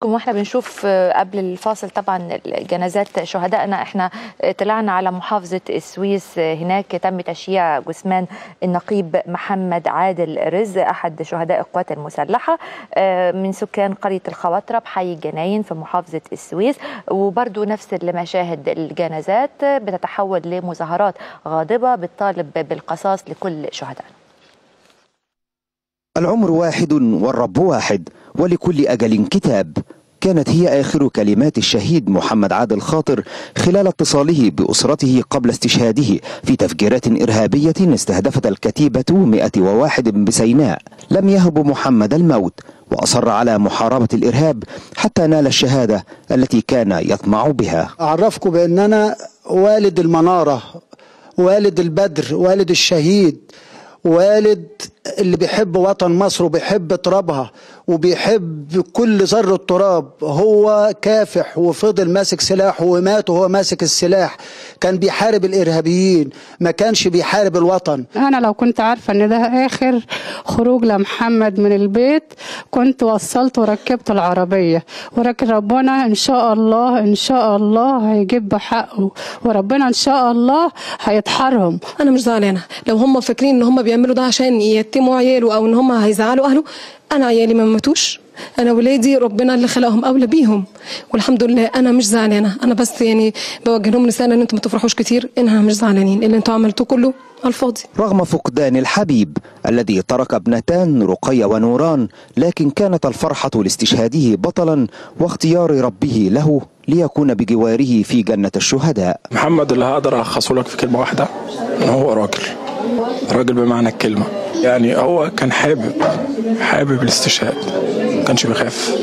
واحنا بنشوف قبل الفاصل طبعا جنازات شهدائنا احنا طلعنا على محافظه السويس هناك تم تشييع جثمان النقيب محمد عادل رزق احد شهداء القوات المسلحه من سكان قريه الخواطره بحي الجناين في محافظه السويس وبرضه نفس المشاهد الجنازات بتتحول لمظاهرات غاضبه بتطالب بالقصاص لكل شهدائنا العمر واحد والرب واحد ولكل أجل كتاب كانت هي آخر كلمات الشهيد محمد عادل خاطر خلال اتصاله بأسرته قبل استشهاده في تفجيرات إرهابية استهدفت الكتيبة 101 بسيناء لم يهب محمد الموت وأصر على محاربة الإرهاب حتى نال الشهادة التي كان يطمع بها أعرفكم بأن أنا والد المنارة والد البدر والد الشهيد والد اللي بيحب وطن مصر وبيحب ترابها وبيحب كل ذرة تراب هو كافح وفضل ماسك سلاح ومات وهو ماسك السلاح كان بيحارب الإرهابيين ما كانش بيحارب الوطن أنا لو كنت عارفة إن ده آخر خروج لمحمد من البيت كنت وصلت وركبت العربية ولكن ربنا إن شاء الله إن شاء الله هيجيب حقه وربنا إن شاء الله هيتحرهم أنا مش زعلانة لو هم فاكرين إن هم بيعملوا ده عشان يتموا عياله أو إن هم هيزعلوا أهله انا عيالي ما ماتوش انا ولادي ربنا اللي خلقهم اولى بيهم والحمد لله انا مش زعلانه انا بس يعني بوجه لهم رساله ان انتم ما تفرحوش كتير انها مش زعلانين اللي انتم عملتوه كله على الفاضي رغم فقدان الحبيب الذي ترك ابنتان رقية ونوران لكن كانت الفرحة لاستشهاده بطلا واختيار ربه له ليكون بجواره في جنة الشهداء محمد اللي هقدر ألخصه لك في كلمة واحدة إن هو راجل راجل بمعنى الكلمة يعني هو كان حابب حابب الاستشهاد ما كانش بيخاف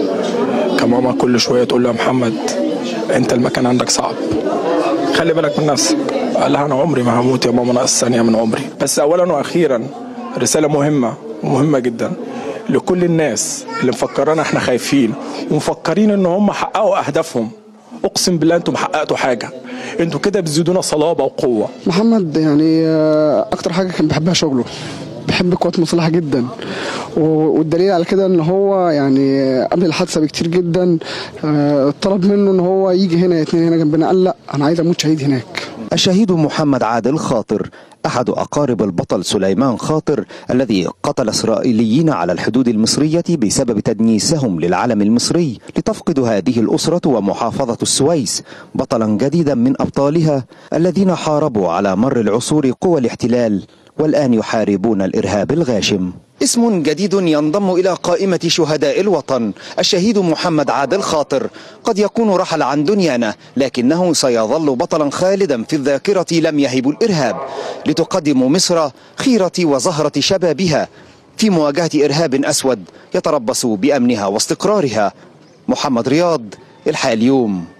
كان ماما كل شويه تقول له يا محمد انت المكان عندك صعب خلي بالك من نفسك قال لها انا عمري ما هموت يا ماما ناقص ثانيه من عمري بس اولا واخيرا رساله مهمه ومهمه جدا لكل الناس اللي مفكرانا احنا خايفين ومفكرين ان هم حققوا اهدافهم اقسم بالله انتم حققتوا حاجه انتوا كده بتزيدونا صلابه وقوه محمد يعني اكتر حاجه كان بيحبها شغله بيحب القوات المسلحه جدا والدليل على كده ان هو يعني قبل الحادثه بكتير جدا طلب منه ان هو يجي هنا يتنين هنا جنبنا قال لا انا عايز اموت شهيد هناك الشهيد محمد عادل خاطر أحد أقارب البطل سليمان خاطر الذي قتل إسرائيليين على الحدود المصرية بسبب تدنيسهم للعلم المصري لتفقد هذه الأسرة ومحافظة السويس بطلا جديدا من أبطالها الذين حاربوا على مر العصور قوى الاحتلال والآن يحاربون الإرهاب الغاشم اسم جديد ينضم إلى قائمة شهداء الوطن الشهيد محمد عادل خاطر قد يكون رحل عن دنيانا لكنه سيظل بطلا خالدا في الذاكرة لم يهب الإرهاب لتقدم مصر خيرة وزهرة شبابها في مواجهة إرهاب أسود يتربص بأمنها واستقرارها محمد رياض الحال اليوم